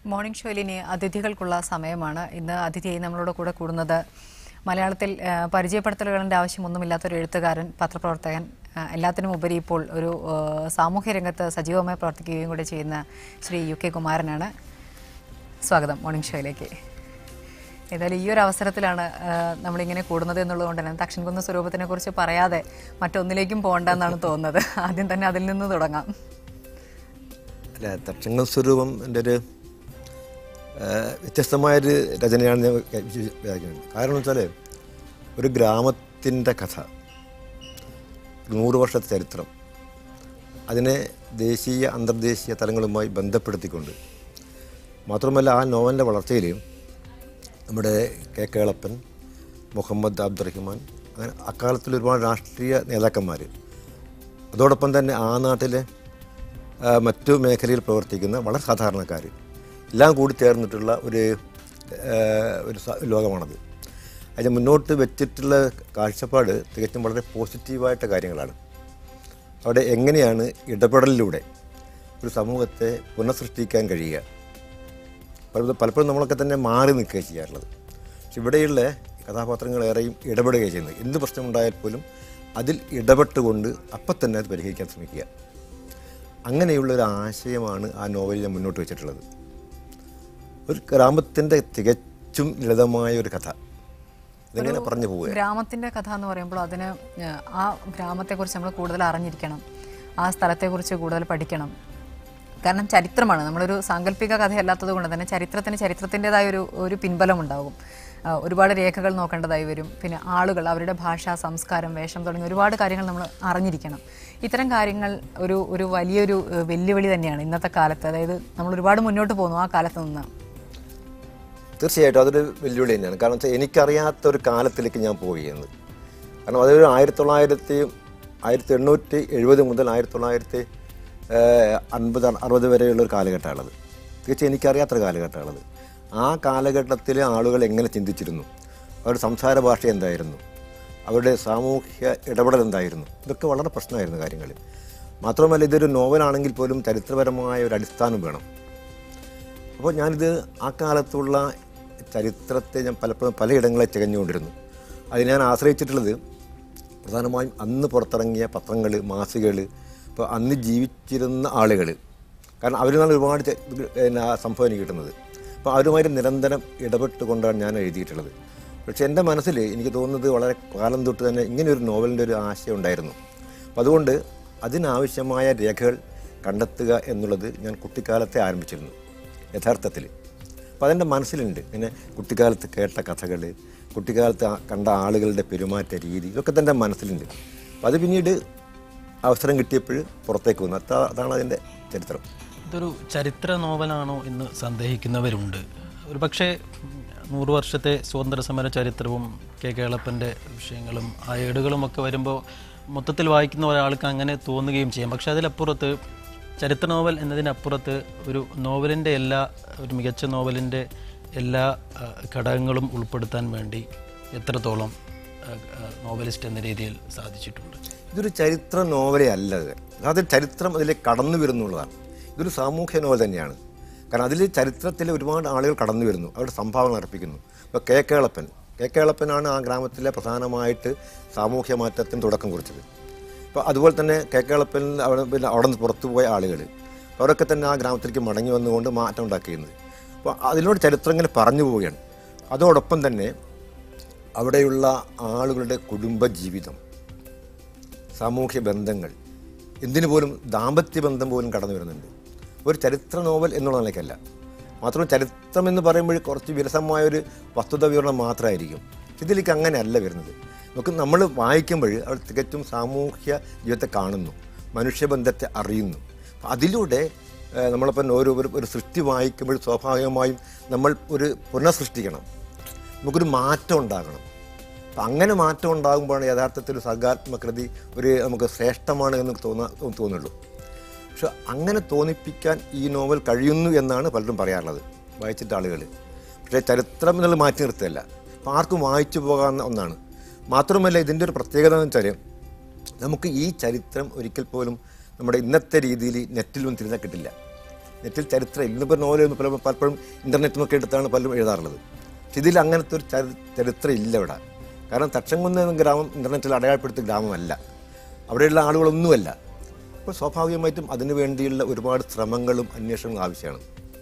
Morning ഷോയിൽ ഇനി അതിഥികൾക്കുള്ള സമയമാണ് ഇന്ന് അതിഥിയായി നമ്മളോട് കൂടെ കൂടുന്നത് മലയാളത്തിൽ ആ, പരിചയപ്പെടുത്തലുകളുടെ ആവശ്യമൊന്നുമില്ലാത്തൊരു എഴുത്തുകാരൻ പത്രപ്രവർത്തകൻ ആ, എല്ലാത്തിനും ഉപരി ഇപ്പോൾ ഒരു ആ, സാമൂഹ്യ രംഗത്ത് സജീവമായി പ്രവർത്തിക്കുകയും കൂടെ ചെയ്യുന്ന ശ്രീ യു കെ കുമാരനാണ് സ്വാഗതം മോർണിംഗ് ഷോയിലേക്ക് ഏതായാലും ഈ ഒരു അവസരത്തിലാണ് ആ, നമ്മളിങ്ങനെ കൂടുന്നത് എന്നുള്ളതുകൊണ്ട് തന്നെ തക്ഷൻകുന്ന് സ്വരൂപത്തിനെ കുറിച്ച് പറയാതെ മറ്റൊന്നിലേക്കും പോകണ്ടെന്നാണ് തോന്നുന്നത് ആദ്യം തന്നെ അതിൽ നിന്ന് തുടങ്ങാം അല്ല തക്ഷങ്ങൾ സ്വരൂപം എൻ്റെ ഒരു ആ, വ്യത്യസ്തമായൊരു രചനയാണ് ഞാൻ വിചാരിക്കുന്നത് കാരണം എന്ന് വെച്ചാൽ ഒരു ഗ്രാമത്തിൻ്റെ കഥ ഒരു നൂറ് വർഷത്തെ ചരിത്രം അതിനെ ദേശീയ അന്തർദേശീയ തലങ്ങളുമായി ബന്ധപ്പെടുത്തിക്കൊണ്ട് മാത്രമല്ല ആ നോവലിൻ്റെ വളർച്ചയിൽ നമ്മുടെ കെ കേളപ്പൻ മുഹമ്മദ് അബ്ദുറഹിമാൻ അങ്ങനെ അക്കാലത്തിൽ ഒരുപാട് രാഷ്ട്രീയ നേതാക്കന്മാർ അതോടൊപ്പം തന്നെ ആ നാട്ടിലെ ആ, മറ്റു മേഖലയിൽ പ്രവർത്തിക്കുന്ന വളരെ സാധാരണക്കാർ എല്ലാം കൂടി ചേർന്നിട്ടുള്ള ഒരു ആ, ഒരു സ- ലോകമാണത് അതിന് മുന്നോട്ട് വെച്ചിട്ടുള്ള കാഴ്ചപ്പാട് തികച്ചും വളരെ പോസിറ്റീവായിട്ട കാര്യങ്ങളാണ് അവിടെ എങ്ങനെയാണ് ഇടപെടലിലൂടെ ഒരു സമൂഹത്തെ പുനഃസൃഷ്ടിക്കാൻ കഴിയുക പലപ്പോഴും പലപ്പോഴും നമ്മളൊക്കെ തന്നെ മാറി നിൽക്കുക ചെയ്യാറുള്ളത് പക്ഷെ ഇവിടെയുള്ള കഥാപാത്രങ്ങൾ ഏറെയും ഇടപെടുകയാണ് ചെയ്യുന്നത് എന്ത് പ്രശ്നമുണ്ടായാൽ പോലും അതിൽ ഇടപെട്ടുകൊണ്ട് അപ്പം തന്നെ അത് പരിഹരിക്കാൻ ശ്രമിക്കുക അങ്ങനെയുള്ള ഒരു ആശയമാണ് ആ നോവലിൽ ഞാൻ മുന്നോട്ട് വെച്ചിട്ടുള്ളത് ഒരു ഗ്രാമത്തിൻ്റെ തികച്ചും ലളിതമായ ഒരു കഥ ഇതെങ്ങനെ പറഞ്ഞു പോവുക ഗ്രാമത്തിന്റെ കഥ എന്ന് പറയുമ്പോൾ അതിന് ഏഹ്, ആ ഗ്രാമത്തെക്കുറിച്ച് നമ്മൾ കൂടുതൽ അറിഞ്ഞിരിക്കണം ആ സ്ഥലത്തെക്കുറിച്ച് കൂടുതൽ പഠിക്കണം കാരണം ചരിത്രമാണ് നമ്മളൊരു സാങ്കല്പിക കഥയല്ലാത്തത് കൊണ്ട് തന്നെ ചരിത്രത്തിന് ചരിത്രത്തിൻ്റെതായ ഒരു ഒരു പിൻബലം ഉണ്ടാകും ആ, ഒരുപാട് രേഖകൾ നോക്കേണ്ടതായി വരും പിന്നെ ആളുകൾ അവരുടെ ഭാഷ സംസ്കാരം വേഷം തുടങ്ങിയ ഒരുപാട് കാര്യങ്ങൾ നമ്മൾ അറിഞ്ഞിരിക്കണം ഇത്തരം കാര്യങ്ങൾ ഒരു ഒരു വലിയൊരു ഏഹ്, വെല്ലുവിളി തന്നെയാണ് ഇന്നത്തെ കാലത്ത് അതായത് നമ്മൾ ഒരുപാട് മുന്നോട്ട് പോകുന്നു ആ കാലത്ത് നിന്ന് തീർച്ചയായിട്ടും അതൊരു വെല്ലുവിളി തന്നെയാണ് കാരണം വെച്ചാൽ എനിക്കറിയാത്ത ഒരു കാലത്തിലേക്ക് ഞാൻ പോവുകയെന്ന് കാരണം അതൊരു ആയിരത്തി തൊള്ളായിരത്തി ആയിരത്തി എണ്ണൂറ്റി എഴുപത് മുതൽ ആയിരത്തി തൊള്ളായിരത്തി അൻപത് അറുപത് വരെയുള്ള ഒരു കാലഘട്ടമാണത് തീർച്ചയായും എനിക്കറിയാത്തൊരു കാലഘട്ടമാണത് ആ കാലഘട്ടത്തിലെ ആളുകൾ എങ്ങനെ ചിന്തിച്ചിരുന്നു അവരുടെ സംസാര ഭാഷ എന്തായിരുന്നു അവരുടെ സാമൂഹ്യ ഇടപെടൽ എന്തായിരുന്നു ഇതൊക്കെ വളരെ പ്രശ്നമായിരുന്നു കാര്യങ്ങൾ മാത്രമല്ല ഇതൊരു നോവലാണെങ്കിൽ പോലും ചരിത്രപരമായ ഒരു അടിസ്ഥാനം വേണം അപ്പോൾ ഞാനിത് ആ കാലത്തുള്ള ചരിത്രത്തെ ഞാൻ പലപ്പോഴും പലയിടങ്ങളെ തികഞ്ഞുകൊണ്ടിരുന്നു അത് ഞാൻ ആശ്രയിച്ചിട്ടുള്ളത് പ്രധാനമായും അന്ന് പുറത്തിറങ്ങിയ പത്രങ്ങൾ മാസികകൾ ഇപ്പോൾ അന്ന് ജീവിച്ചിരുന്ന ആളുകൾ കാരണം അവരിൽ നിന്നാണ് ഒരുപാട് ചെ- ഇത് പിന്നെ ആ സംഭവം എനിക്ക് കിട്ടുന്നത് അപ്പോൾ അവരുമായിട്ട് നിരന്തരം ഇടപെട്ടുകൊണ്ടാണ് ഞാൻ എഴുതിയിട്ടുള്ളത് പക്ഷേ എൻ്റെ മനസ്സിൽ എനിക്ക് തോന്നുന്നത് വളരെ കാലം തൊട്ട് തന്നെ ഇങ്ങനെ ഒരു നോവലിൻ്റെ ഒരു ആശയം ഉണ്ടായിരുന്നു അപ്പോൾ അതുകൊണ്ട് അതിനാവശ്യമായ രേഖകൾ കണ്ടെത്തുക എന്നുള്ളത് ഞാൻ കുട്ടിക്കാലത്തെ ആരംഭിച്ചിരുന്നു യഥാർത്ഥത്തിൽ അപ്പോൾ അതെൻ്റെ മനസ്സിലുണ്ട് ഇങ്ങനെ കുട്ടിക്കാലത്ത് കേട്ട കഥകൾ കുട്ടിക്കാലത്ത് ആ- കണ്ട ആളുകളുടെ പെരുമാറ്റ രീതി ഇതൊക്കെ തന്നെ മനസ്സിലുണ്ട് അപ്പോൾ അത് പിന്നീട് അവസരം കിട്ടിയപ്പോൾ പുറത്തേക്ക് വന്നു അത്ര അതാണ് അതിൻ്റെ ചരിത്രം ഇതൊരു ചരിത്ര നോവലാണോ എന്ന് സന്ദേഹിക്കുന്നവരുണ്ട് ഒരു പക്ഷേ നൂറ് വർഷത്തെ സ്വാതന്ത്ര്യ സമര ചരിത്രവും കെ കേളപ്പൻ്റെ വിഷയങ്ങളും ആ ഏടുകളും ഒക്കെ വരുമ്പോൾ മൊത്തത്തിൽ വായിക്കുന്ന ഒരാൾക്ക് അങ്ങനെ തോന്നുകയും ചെയ്യാം പക്ഷേ അതിലപ്പുറത്ത് ചരിത്ര നോവൽ എന്നതിനപ്പുറത്ത് ഒരു നോവലിൻ്റെ എല്ലാ ഒരു മികച്ച നോവലിൻ്റെ എല്ലാ ആ, ഘടകങ്ങളും ഉൾപ്പെടുത്താൻ വേണ്ടി എത്രത്തോളം ആ, ആ, നോവലിസ്റ്റ് എന്ന രീതിയിൽ സാധിച്ചിട്ടുണ്ട് ഇതൊരു ചരിത്ര നോവലേ അല്ല ഇത് അത് ചരിത്രം അതിലേക്ക് കടന്നു വരുന്നുള്ളതാണ് ഇതൊരു സാമൂഹ്യ നോവൽ തന്നെയാണ് കാരണം അതിൽ ചരിത്രത്തിൽ ഒരുപാട് ആളുകൾ കടന്നു വരുന്നു അവരുടെ സംഭാവന അർപ്പിക്കുന്നു ഇപ്പോൾ കെ കേളപ്പൻ കെ കേളപ്പനാണ് ആ ഗ്രാമത്തിലെ പ്രധാനമായിട്ട് സാമൂഹ്യ മാറ്റത്തിന് തുടക്കം കുറിച്ചത് അപ്പോൾ അതുപോലെ തന്നെ കെ കേളപ്പൻ അവിടെ പിന്നെ അവിടെ നിന്ന് പുറത്തു പോയ ആളുകൾ അവരൊക്കെ തന്നെ ആ ഗ്രാമത്തിലേക്ക് മടങ്ങി വന്നുകൊണ്ട് മാറ്റം ഉണ്ടാക്കിയിരുന്നത് അപ്പോൾ അതിലൂടെ ചരിത്രം ഇങ്ങനെ പറഞ്ഞു പോവുകയാണ് അതോടൊപ്പം തന്നെ അവിടെയുള്ള ആളുകളുടെ കുടുംബ ജീവിതം സാമൂഹ്യ ബന്ധങ്ങൾ എന്തിനു പോലും ദാമ്പത്യ ബന്ധം പോലും കടന്നു വരുന്നുണ്ട് ഒരു ചരിത്ര നോവൽ എന്നുള്ള നിലയ്ക്കല്ല മാത്രമല്ല ചരിത്രം എന്ന് പറയുമ്പോൾ കുറച്ച് വിരസമായ ഒരു വസ്തുത വിവരണം മാത്രമായിരിക്കും ഇതിലേക്ക് അങ്ങനെയല്ല വരുന്നത് നമുക്ക് നമ്മൾ വായിക്കുമ്പോൾ അവർ തികച്ചും സാമൂഹ്യ ജീവിതത്തെ കാണുന്നു മനുഷ്യബന്ധത്തെ അറിയുന്നു അപ്പം അതിലൂടെ ഏഹ്, നമ്മളിപ്പം ഓരോ ഒരു ഒരു സൃഷ്ടി വായിക്കുമ്പോൾ സ്വാഭാവികമായും നമ്മൾ ഒരു പുനഃസൃഷ്ടിക്കണം നമുക്കൊരു മാറ്റം ഉണ്ടാകണം അപ്പം അങ്ങനെ മാറ്റം ഉണ്ടാകുമ്പോഴാണ് യഥാർത്ഥത്തിൽ ഒരു സർഗാത്മകൃതി ഒരു നമുക്ക് ശ്രേഷ്ഠമാണ് എന്ന് തോന്നാ തോന്നുള്ളൂ പക്ഷെ അങ്ങനെ തോന്നിപ്പിക്കാൻ ഈ നോവൽ കഴിയുന്നു എന്നാണ് പലരും പറയാറുള്ളത് വായിച്ചിട്ട് ആളുകൾ പക്ഷേ ചരിത്രം എന്നുള്ളത് മാറ്റി നിർത്തുകയല്ല അപ്പം ആർക്കും വായിച്ചു പോകാവുന്ന ഒന്നാണ് മാത്രമല്ല ഇതിൻ്റെ ഒരു പ്രത്യേകത എന്ന് വെച്ചാൽ നമുക്ക് ഈ ചരിത്രം ഒരിക്കൽ പോലും നമ്മുടെ ഇന്നത്തെ രീതിയിൽ നെറ്റിലൊന്നും തിരിഞ്ഞാൽ കിട്ടില്ല നെറ്റിൽ ചരിത്രം ഇന്നിപ്പോൾ നോവൽ പലപ്പോഴും പലപ്പോഴും ഇൻ്റർനെറ്റ് നോക്കി എടുത്താണ് പലരും എഴുതാറുള്ളത് പക്ഷെ ഇതിൽ അങ്ങനത്തെ ഒരു ചരി ചരിത്രം ഇല്ല ഇവിടെ കാരണം തച്ചങ്കുന്ന് എന്ന ഗ്രാമം ഇൻ്റർനെറ്റിൽ അടയാളപ്പെടുത്തിയ ഗ്രാമമല്ല അവിടെയുള്ള ആളുകളൊന്നുമല്ല അപ്പോൾ സ്വാഭാവികമായിട്ടും അതിനു വേണ്ടിയുള്ള ഒരുപാട് ശ്രമങ്ങളും അന്വേഷണങ്ങളും ആവശ്യമാണ്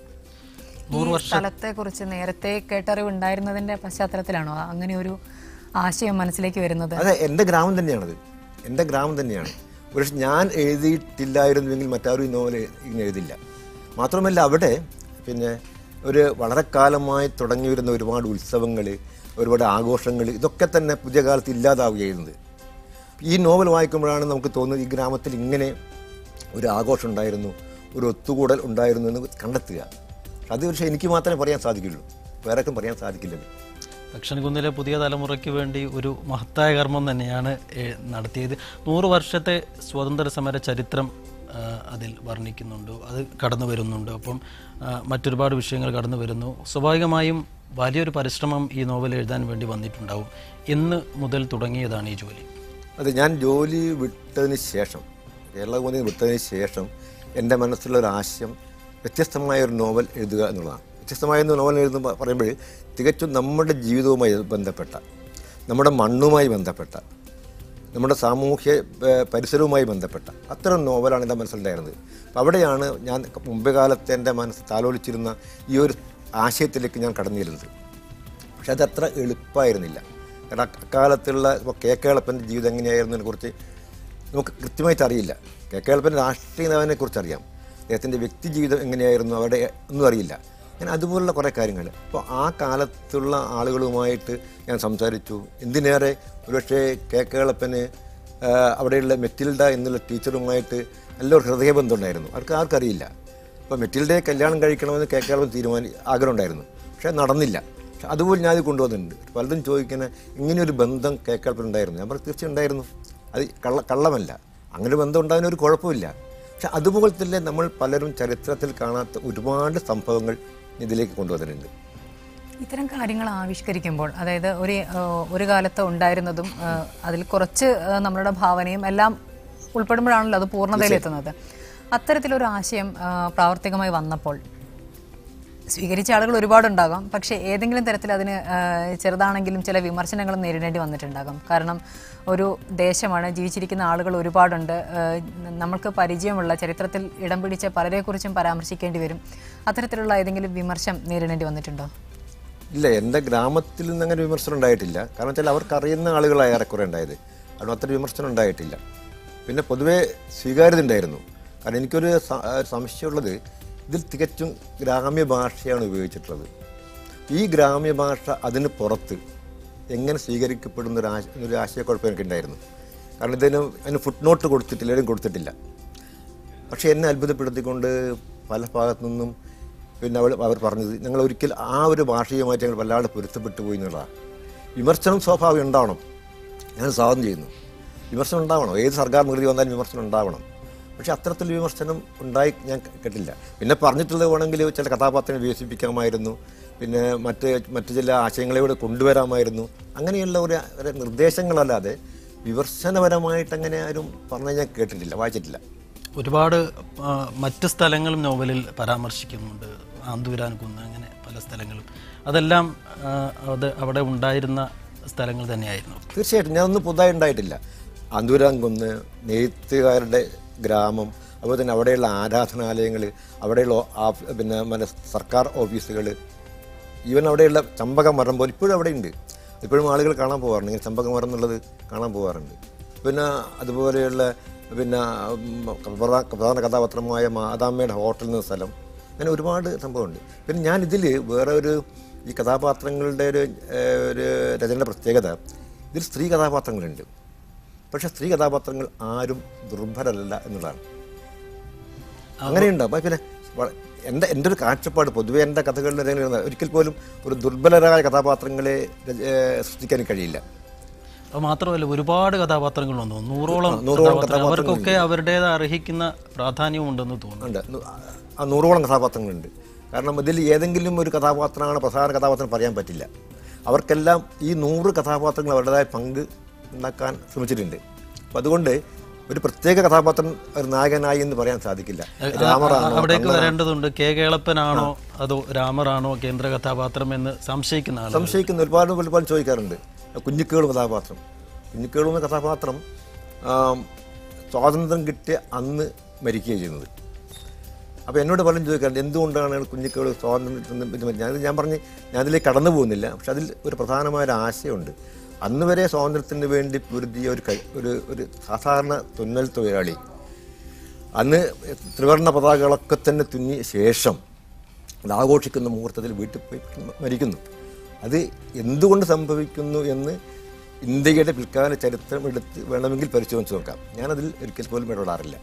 ഈ സ്ഥലത്തെ കുറിച്ച് നേരത്തെ കേട്ടറിവ് ഉണ്ടായിരുന്നതിന്റെ പശ്ചാത്തലത്തിലാണോ അങ്ങനെ ഒരു ആശയം മനസ്സിലേക്ക് വരുന്നത് അതെ എൻ്റെ ഗ്രാമം തന്നെയാണത് എൻ്റെ ഗ്രാമം തന്നെയാണ് പക്ഷെ ഞാൻ എഴുതിയിട്ടില്ലായിരുന്നുവെങ്കിൽ മറ്റാരും ഈ നോവൽ ഇങ്ങനെ എഴുതില്ല മാത്രമല്ല അവിടെ പിന്നെ ഒരു വളരെ കാലമായി തുടങ്ങി വരുന്ന ഒരുപാട് ഉത്സവങ്ങൾ ഒരുപാട് ആഘോഷങ്ങൾ ഇതൊക്കെ തന്നെ പുതിയ കാലത്ത് ഇല്ലാതാവുകയായിരുന്നത് ഈ നോവൽ വായിക്കുമ്പോഴാണ് നമുക്ക് തോന്നുന്നത് ഈ ഗ്രാമത്തിൽ ഇങ്ങനെ ഒരു ആഘോഷം ഉണ്ടായിരുന്നു ഒരു ഒത്തുകൂടൽ ഉണ്ടായിരുന്നു എന്ന് കണ്ടെത്തുക അത് പക്ഷേ എനിക്ക് മാത്രമേ പറയാൻ സാധിക്കുള്ളൂ വേറെ ആർക്കും പറയാൻ സാധിക്കില്ലത് ദക്ഷിണകുന്നിലെ പുതിയ തലമുറയ്ക്ക് വേണ്ടി ഒരു മഹത്തായ കർമ്മം തന്നെയാണ് ഏഹ്, നടത്തിയത് നൂറ് വർഷത്തെ സ്വാതന്ത്ര്യ സമര ചരിത്രം ആ, അതിൽ വർണ്ണിക്കുന്നുണ്ട് അത് കടന്നു വരുന്നുണ്ട് അപ്പം ആ, മറ്റൊരുപാട് വിഷയങ്ങൾ കടന്നു വരുന്നു സ്വാഭാവികമായും വലിയൊരു പരിശ്രമം ഈ നോവൽ എഴുതാൻ വേണ്ടി വന്നിട്ടുണ്ടാവും എന്ന് മുതൽ തുടങ്ങിയതാണ് ഈ ജോലി അതെ ഞാൻ ജോലി വിട്ടതിന് ശേഷം കേരള കോന്നി വിട്ടതിന് ശേഷം എൻ്റെ മനസ്സിലുള്ള ഒരു ആശയം വ്യത്യസ്തമായ ഒരു നോവൽ എഴുതുക എന്നുള്ളതാണ് വ്യത്യസ്തമായ ഒരു നോവൽ എഴുതുമ്പോൾ പറയുമ്പോൾ തികച്ചും നമ്മുടെ ജീവിതവുമായി ബന്ധപ്പെട്ട നമ്മുടെ മണ്ണുമായി ബന്ധപ്പെട്ട നമ്മുടെ സാമൂഹ്യ ഏഹ്, പരിസരവുമായി ബന്ധപ്പെട്ട അത്തരം നോവലാണ് എൻ്റെ മനസ്സിലുണ്ടായിരുന്നത് അപ്പോൾ അവിടെയാണ് ഞാൻ മുമ്പേ കാലത്ത് എൻ്റെ മനസ്സ് താലോലിച്ചിരുന്ന ഈ ഒരു ആശയത്തിലേക്ക് ഞാൻ കടന്നിരുന്നത് പക്ഷെ അതത്ര എളുപ്പമായിരുന്നില്ല കാരണം അക്ക- അക്കാലത്തുള്ള ഇപ്പോൾ കെ കേളപ്പൻ്റെ ജീവിതം എങ്ങനെയായിരുന്നതിനെ കുറിച്ച് നമുക്ക് കൃത്യമായിട്ട് അറിയില്ല കെ കേളപ്പൻ്റെ രാഷ്ട്രീയ നേതാവിനെ കുറിച്ച് അറിയാം അദ്ദേഹത്തിൻ്റെ വ്യക്തി ജീവിതം എങ്ങനെയായിരുന്നു അവിടെ ഒന്നും അറിയില്ല അങ്ങനെ അതുപോലുള്ള കുറേ കാര്യങ്ങൾ അപ്പോൾ ആ കാലത്തുള്ള ആളുകളുമായിട്ട് ഞാൻ സംസാരിച്ചു എന്തിനേറെ ഒരുപക്ഷെ കെ കേളപ്പന് ആ, അവിടെയുള്ള മെറ്റിൽഡ എന്നുള്ള ടീച്ചറുമായിട്ട് നല്ലൊരു ഹൃദയബന്ധം ഉണ്ടായിരുന്നു അവർക്ക് ആർക്കറിയില്ല അപ്പോൾ മെറ്റിൽഡയെ കല്യാണം കഴിക്കണമെന്ന് കെ കേരളം തീരുമാനി ആഗ്രഹം ഉണ്ടായിരുന്നു പക്ഷേ നടന്നില്ല പക്ഷെ അതുപോലെ ഞാൻ ഇത് കൊണ്ടുവന്നിട്ടുണ്ട് പലതും ചോദിക്കുന്ന ഇങ്ങനെ ഒരു ബന്ധം കെ കേരളത്തിൽ ഉണ്ടായിരുന്നു ഞാൻ പറഞ്ഞു തീർച്ചയായും ഉണ്ടായിരുന്നു അത് കള്ള കള്ളമല്ല അങ്ങനെ ഒരു ബന്ധം ഉണ്ടാകുന്ന ഒരു കുഴപ്പമില്ല പക്ഷെ അതുപോലെ തന്നെ നമ്മൾ പലരും ചരിത്രത്തിൽ കാണാത്ത ഒരുപാട് സംഭവങ്ങൾ ഇതിലേക്ക് കൊണ്ടുവന്നിട്ടുണ്ട് ഇത്തരം കാര്യങ്ങൾ ആവിഷ്കരിക്കുമ്പോൾ അതായത് ഒരു ആ, ഒരു കാലത്ത് ഉണ്ടായിരുന്നതും ആ, അതിൽ കുറച്ച് ആ, നമ്മളുടെ ഭാവനയും എല്ലാം ഉൾപ്പെടുമ്പോഴാണല്ലോ അത് പൂർണ്ണതയിലെത്തുന്നത് അത്തരത്തിലൊരു ആശയം ആ, പ്രാവർത്തികമായി വന്നപ്പോൾ സ്വീകരിച്ച ആളുകൾ ഒരുപാടുണ്ടാകാം പക്ഷേ ഏതെങ്കിലും തരത്തിൽ അതിന് ആ, ചെറുതാണെങ്കിലും ചില വിമർശനങ്ങളും നേരിടേണ്ടി വന്നിട്ടുണ്ടാകാം കാരണം ഒരു ദേശമാണ് ജീവിച്ചിരിക്കുന്ന ആളുകൾ ഒരുപാടുണ്ട് ആ, നമ്മൾക്ക് പരിചയമുള്ള ചരിത്രത്തിൽ ഇടം പിടിച്ച പലരെക്കുറിച്ചും പരാമർശിക്കേണ്ടി വരും അത്തരത്തിലുള്ള ഏതെങ്കിലും വിമർശം നേരിടേണ്ടി വന്നിട്ടുണ്ടോ ഇല്ല എൻ്റെ ഗ്രാമത്തിൽ നിന്ന് അങ്ങനെ വിമർശനം ഉണ്ടായിട്ടില്ല കാരണം വെച്ചാൽ അവർക്ക് അറിയുന്ന ആളുകളാണ് ഏറെക്കുറെ ഉണ്ടായത് അതുകൊണ്ട് അത്ര വിമർശനം ഉണ്ടായിട്ടില്ല പിന്നെ പൊതുവേ സ്വീകാര്യത ഉണ്ടായിരുന്നു കാരണം എനിക്കൊരു സ- ആ, സംശയമുള്ളത് ഇതിൽ തികച്ചും ഗ്രാമ്യ ഭാഷയാണ് ഉപയോഗിച്ചിട്ടുള്ളത് ഈ ഗ്രാമ്യ ഭാഷ അതിന് പുറത്ത് എങ്ങനെ സ്വീകരിക്കപ്പെടുന്ന ഒരു ആശ ഒരു ആശയക്കുഴപ്പം എനിക്കുണ്ടായിരുന്നു കാരണം ഇതിന് അതിന് ഫുട് നോട്ട് കൊടുത്തിട്ടില്ല എവിടെയും കൊടുത്തിട്ടില്ല പക്ഷേ എന്നെ അത്ഭുതപ്പെടുത്തിക്കൊണ്ട് പല ഭാഗത്തു നിന്നും പിന്നെ അവൾ അവർ പറഞ്ഞത് ഞങ്ങൾ ഒരിക്കൽ ആ ഒരു ഭാഷയുമായിട്ട് ഞങ്ങൾ വല്ലാതെ പൊരുത്തപ്പെട്ടു പോയി എന്നുള്ളതാണ് വിമർശനം സ്വാഭാവികം ഉണ്ടാവണം ഞാൻ സ്വാഗതം ചെയ്യുന്നു വിമർശനം ഉണ്ടാവണം ഏത് സർക്കാർ നിർത്തി വന്നാലും വിമർശനം ഉണ്ടാവണം പക്ഷേ അത്തരത്തിൽ വിമർശനം ഉണ്ടായി ഞാൻ കേട്ടില്ല പിന്നെ പറഞ്ഞിട്ടുള്ളത് വേണമെങ്കിൽ ചില കഥാപാത്രങ്ങളെ വികസിപ്പിക്കാമായിരുന്നു പിന്നെ മറ്റ് മറ്റ് ചില ആശയങ്ങളെ കൂടെ കൊണ്ടുവരാമായിരുന്നു അങ്ങനെയുള്ള ഒരു ഒരു നിർദ്ദേശങ്ങളല്ലാതെ വിമർശനപരമായിട്ട് അങ്ങനെ ആരും പറഞ്ഞ ഞാൻ കേട്ടിട്ടില്ല വായിച്ചിട്ടില്ല ഒരുപാട് ആ, മറ്റ് സ്ഥലങ്ങളും നോവലിൽ പരാമർശിക്കുന്നുണ്ട് ആന്തൂരാൻ കുന്ന് അങ്ങനെ പല സ്ഥലങ്ങളും അതെല്ലാം ആ, അത് അവിടെ ഉണ്ടായിരുന്ന സ്ഥലങ്ങൾ തന്നെയായിരുന്നു തീർച്ചയായിട്ടും ഞാനൊന്നും പുതുതായി ഉണ്ടായിട്ടില്ല അന്തൂരാങ്കുന്ന് നെയ്ത്തുകാരുടെ ഗ്രാമം അതുപോലെ തന്നെ അവിടെയുള്ള ആരാധനാലയങ്ങൾ അവിടെയുള്ള ആ- പിന്നെ മറ്റേ സർക്കാർ ഓഫീസുകൾ ഈവൻ അവിടെയുള്ള ചമ്പകമരം പോലെ ഇപ്പോഴും അവിടെ ഉണ്ട് ഇപ്പോഴും ആളുകൾ കാണാൻ പോകാറുണ്ട് ഇങ്ങനെ ചമ്പകമരം എന്നുള്ളത് കാണാൻ പോകാറുണ്ട് പിന്നെ അതുപോലെയുള്ള പിന്നെ ഉം, പ്രധാന പ്രധാന കഥാപാത്രമായ മാതാമ്മയുടെ ഹോട്ടൽ എന്ന സ്ഥലം അങ്ങനെ ഒരുപാട് സംഭവമുണ്ട് പിന്നെ ഞാൻ ഇതിൽ വേറെ ഒരു ഈ കഥാപാത്രങ്ങളുടെ ഒരു ഏഹ്, ഒരു രചനയുടെ പ്രത്യേകത ഇതിൽ സ്ത്രീ കഥാപാത്രങ്ങളുണ്ട് പക്ഷേ സ്ത്രീ കഥാപാത്രങ്ങൾ ആരും ദുർബലരല്ല എന്നുള്ളതാണ് അങ്ങനെയുണ്ട് അപ്പം പിന്നെ വ- എൻ്റെ എൻ്റെ ഒരു കാഴ്ചപ്പാട് പൊതുവേ എൻ്റെ കഥകളിൽ രചന ഒരിക്കൽ പോലും ഒരു ദുർബലരായ കഥാപാത്രങ്ങളെ രച- ഏഹ് സൃഷ്ടിക്കാൻ കഴിയില്ല അത് മാത്രമല്ല ഒരുപാട് കഥാപാത്രങ്ങൾ വന്നു നൂറോളം നൂറോളം കഥാപാത്രങ്ങൾ അവർക്കൊക്കെ അവരുടേത് അർഹിക്കുന്ന പ്രാധാന്യവും ഉണ്ടെന്ന് തോന്നുന്നു ഉണ്ട് നൂ- ആ നൂറോളം കഥാപാത്രങ്ങളുണ്ട് കാരണം ഇതിൽ ഏതെങ്കിലും ഒരു കഥാപാത്രമാണ് പ്രധാന കഥാപാത്രം പറയാൻ പറ്റില്ല അവർക്കെല്ലാം ഈ നൂറ് കഥാപാത്രങ്ങൾ അവരുടേതായ പങ്ക് ഉണ്ടാക്കാൻ ശ്രമിച്ചിട്ടുണ്ട് അപ്പം അതുകൊണ്ട് ഒരു പ്രത്യേക കഥാപാത്രം ഒരു നായകനായി എന്ന് പറയാൻ സാധിക്കില്ല രാമറാണോ അവിടേക്ക് വരേണ്ടതുണ്ട് കെ കേളപ്പനാണോ അതോ രാമറാണോ കേന്ദ്ര കഥാപാത്രം എന്ന് സംശയിക്കുന്ന ആളുകൾ സംശയിക്കുന്ന ഒരുപാട് ഒരുപാട് ചോദിക്കാറുണ്ട് കുഞ്ഞിക്കേളും കഥാപാത്രം കുഞ്ഞിക്കേളും എന്ന കഥാപാത്രം ആം, സ്വാതന്ത്ര്യം കിട്ടിയ അന്ന് മരിക്കുകയാണ് ചെയ്യുന്നത് അപ്പോൾ എന്നോട് പലരും ചോദിക്കാറുണ്ട് എന്തുകൊണ്ടാണ് കുഞ്ഞിക്കേള് സ്വാതന്ത്ര്യത്തിന് ഇത് മരി- ഞാനത് ഞാൻ പറഞ്ഞ് ഞാനതിലേക്ക് കടന്നു പോകുന്നില്ല പക്ഷെ അതിൽ ഒരു പ്രധാനമായ ഒരു ആശയമുണ്ട് അന്ന് വരെ സ്വാതന്ത്ര്യത്തിന് വേണ്ടി പൊരുതിയ ഒരു കൈ ഒരു ഒരു സാധാരണ തുന്നൽ തൊഴിലാളി അന്ന് ത്രിവർണ്ണ പതാകകളൊക്കെ തന്നെ തുന്നിയ ശേഷം അത് ആഘോഷിക്കുന്ന മുഹൂർത്തത്തിൽ വീട്ടിൽ പോയി മരിക്കുന്നു അത് എന്തുകൊണ്ട് സംഭവിക്കുന്നു എന്ന് ഇന്ത്യയുടെ പിൽക്കാല ചരിത്രം എടുത്ത് വേണമെങ്കിൽ പരിശോധിച്ച് നോക്കാം ഞാനതിൽ ഒരിക്കൽ പോലും ഇടപെടാറില്ല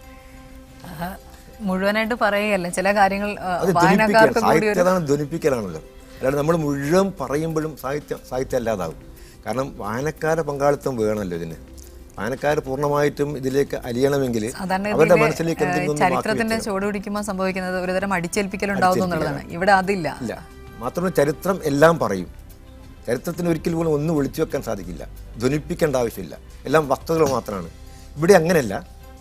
ആ, മുഴുവനായിട്ട് പറയുകയല്ല ചില കാര്യങ്ങൾ ആ, അത് വായനക്കാർക്ക് ധ്വനിപ്പിക്കൽ കൂടി ഒരു സാഹിത്യം ധ്വനിപ്പിക്കലാണല്ലോ അല്ലാതെ നമ്മൾ മുഴുവൻ പറയുമ്പോഴും സാഹിത്യം സാഹിത്യം അല്ലാതാവും കാരണം വായനക്കാരുടെ പങ്കാളിത്തം വേണമല്ലോ ഇതിന് വായനക്കാർ പൂർണ്ണമായിട്ടും ഇതിലേക്ക് അലിയണമെങ്കിൽ സാധാരണ അവരുടെ ഗതിയില്, മനസ്സിലേക്ക് ഏഹ്, എന്തെങ്കിലും ഒന്ന് മാറ്റി ചരിത്രത്തിന്റെ ചുവട് പിടിക്കുമ്പോൾ സംഭവിക്കുന്നത് ഒരുതരം അടിച്ചേൽപ്പിക്കലുണ്ടാവുന്നു എന്നുള്ളതാണ് ഇവിടെ അതില്ല ഇല്ല മാത്രമല്ല ചരിത്രം എല്ലാം പറയും ചരിത്രത്തിന് ഒരിക്കൽ പോലും ഒന്നും വിളിച്ചു വെക്കാൻ സാധിക്കില്ല ധ്വനിപ്പിക്കേണ്ട ആവശ്യമില്ല എല്ലാം വസ്തുതകൾ മാത്രമാണ് ഇവിടെ അങ്ങനെയല്ല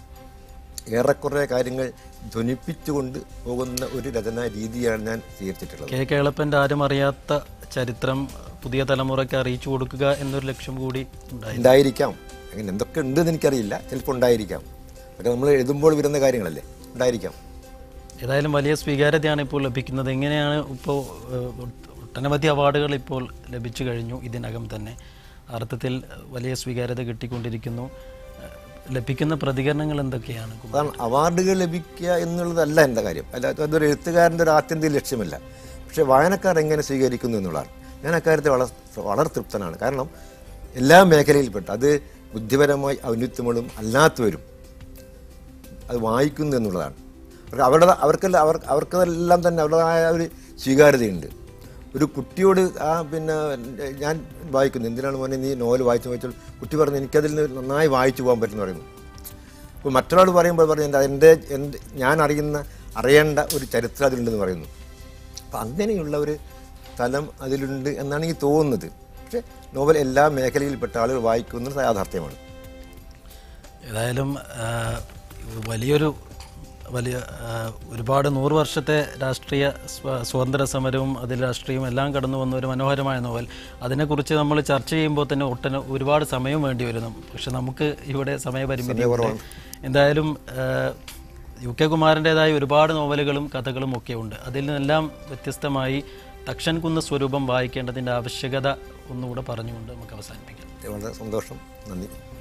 ഏറെക്കുറെ കാര്യങ്ങൾ ധ്വനിപ്പിച്ചുകൊണ്ട് പോകുന്ന ഒരു രചനാ രീതിയാണ് ഞാൻ സ്വീകരിച്ചിട്ടുള്ളത് കെ കേളപ്പൻ്റെ ആരും അറിയാത്ത ചരിത്രം പുതിയ തലമുറയ്ക്ക് അറിയിച്ചു കൊടുക്കുക എന്നൊരു ലക്ഷ്യം കൂടി ഉണ്ടായി ഉണ്ടായിരിക്കാം അങ്ങനെ എന്തൊക്കെ ഉണ്ടെന്ന് എനിക്കറിയില്ല ചിലപ്പോൾ ഉണ്ടായിരിക്കാം അതൊക്കെ നമ്മൾ എഴുതുമ്പോൾ വരുന്ന കാര്യങ്ങളല്ലേ ഉണ്ടായിരിക്കാം ഏതായാലും വലിയ സ്വീകാര്യതയാണ് ഇപ്പോൾ ലഭിക്കുന്നത് എങ്ങനെയാണ് ഇപ്പോൾ ഏഹ്, ഒട്ടനവധി അവാർഡുകൾ ഇപ്പോൾ ലഭിച്ചു കഴിഞ്ഞു ഇതിനകം തന്നെ ആ അർത്ഥത്തിൽ വലിയ സ്വീകാര്യത കിട്ടിക്കൊണ്ടിരിക്കുന്നു ഏഹ്, ലഭിക്കുന്ന പ്രതികരണങ്ങൾ എന്തൊക്കെയാണ് കുമാർ? അതാണ് അവാർഡുകൾ ലഭിക്കുക എന്നുള്ളതല്ല എൻ്റെ കാര്യം അല്ല അതൊരു എഴുത്തുകാരൻ്റെ ഒരു ആത്യന്തിക ലക്ഷ്യമല്ല പക്ഷേ വായനക്കാർ എങ്ങനെ സ്വീകരിക്കുന്നു എന്നുള്ളതാണ് ഞാൻ അക്കാര്യത്തിൽ വളരെ വളരെ തൃപ്തനാണ് കാരണം എല്ലാ മേഖലയിൽപ്പെട്ട അത് ബുദ്ധിപരമായി ഔന്നിത്യങ്ങളും അല്ലാത്തവരും അത് വായിക്കുന്നു എന്നുള്ളതാണ് അവർക്ക് അവരുടെ അവർക്കെല്ലാം അവർ അവർക്കെല്ലാം തന്നെ അവരുടേതായ ഒരു സ്വീകാര്യതയുണ്ട് ഒരു കുട്ടിയോട് ആ പിന്നെ ഞാൻ വായിക്കുന്നു എന്തിനാണ് മോനെ നീ നോവൽ വായിച്ചു വായിച്ചു കുട്ടി പറഞ്ഞു എനിക്കതിൽ നിന്ന് നന്നായി വായിച്ചു പോകാൻ പറ്റുമെന്ന് പറയുന്നു അപ്പോൾ മറ്റൊരാൾ പറയുമ്പോൾ പറഞ്ഞു എൻ്റെ എൻ്റെ എൻ്റെ ഞാൻ അറിയുന്ന അറിയേണ്ട ഒരു ചരിത്രം അതിലുണ്ടെന്ന് പറയുന്നു അപ്പം അങ്ങനെയുള്ള ഒരു തലം അതിലുണ്ട് എന്നാണ് എനിക്ക് തോന്നുന്നത് പക്ഷേ നോവൽ എല്ലാ മേഖലയിൽപ്പെട്ട ആളുകൾ വായിക്കുന്നത് യാഥാർത്ഥ്യമാണ് ഏതായാലും ആ, വലിയൊരു വലിയ ആ, ഒരുപാട് നൂറ് വർഷത്തെ രാഷ്ട്രീയ സ്വ- സ്വാതന്ത്ര്യ സമരവും അതിൽ രാഷ്ട്രീയവും എല്ലാം കടന്നു വന്ന ഒരു മനോഹരമായ നോവൽ അതിനെക്കുറിച്ച് നമ്മൾ ചർച്ച ചെയ്യുമ്പോൾ തന്നെ ഒട്ടന ഒരുപാട് സമയം വേണ്ടി വരുന്നു പക്ഷെ നമുക്ക് ഇവിടെ സമയപരിമിതി ഉണ്ട്. എന്തായാലും ആ, യു കെ കുമാരൻ്റെതായ ഒരുപാട് നോവലുകളും കഥകളും ഒക്കെ ഉണ്ട് അതിൽ നിന്നെല്ലാം വ്യത്യസ്തമായി തക്ഷൻ കുന്ന് സ്വരൂപം വായിക്കേണ്ടതിൻ്റെ ആവശ്യകത ഒന്നുകൂടെ പറഞ്ഞുകൊണ്ട് നമുക്ക് അവസാനിപ്പിക്കാം വളരെ സന്തോഷം നന്ദി